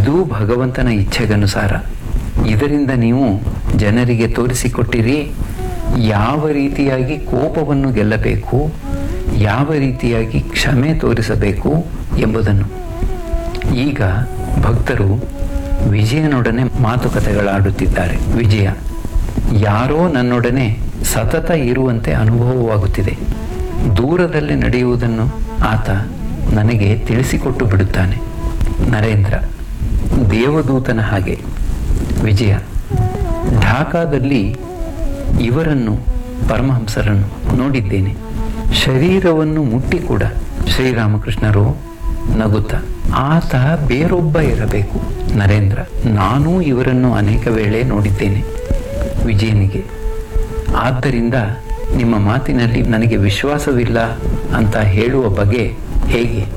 ಇದೂ ಭಗವಂತನ ಇಚ್ಛೆಗನುಸಾರ ಇದರಿಂದ ನೀವು ಜನರಿಗೆ ತೋರಿಸಿಕೊಟ್ಟಿರಿ ಯಾವ ರೀತಿಯಾಗಿ ಕೋಪವನ್ನು ಗೆಲ್ಲಬೇಕು ಯಾವ ರೀತಿಯಾಗಿ ಕ್ಷಮೆ ತೋರಿಸಬೇಕು ಎಂಬುದನ್ನು ಈಗ ಭಕ್ತರು ವಿಜಯನೊಡನೆ ಮಾತುಕತೆಗಳಾಡುತ್ತಿದ್ದಾರೆ ವಿಜಯ ಯಾರೋ ನನ್ನೊಡನೆ ಸತತ ಇರುವಂತೆ ಅನುಭವವಾಗುತ್ತಿದೆ ದೂರದಲ್ಲಿ ನಡೆಯುವುದನ್ನು ಆತ ನನಗೆ ತಿಳಿಸಿಕೊಟ್ಟು ಬಿಡುತ್ತಾನೆ ನರೇಂದ್ರ ದೇವದೂತನ ಹಾಗೆ ವಿಜಯ ಢಾಕಾದಲ್ಲಿ ಇವರನ್ನು ಪರಮಹಂಸರನ್ನು ನೋಡಿದ್ದೇನೆ ಶರೀರವನ್ನು ಮುಟ್ಟಿ ಕೂಡ ಶ್ರೀರಾಮಕೃಷ್ಣರು ನಗುತ್ತ ಆತ ಬೇರೊಬ್ಬ ಇರಬೇಕು ನರೇಂದ್ರ ನಾನೂ ಇವರನ್ನು ಅನೇಕ ವೇಳೆ ನೋಡಿದ್ದೇನೆ ವಿಜಯನಿಗೆ ಆದ್ದರಿಂದ ನಿಮ್ಮ ಮಾತಿನಲ್ಲಿ ನನಗೆ ವಿಶ್ವಾಸವಿಲ್ಲ ಅಂತ ಹೇಳುವ ಬಗೆ ಹೇಗೆ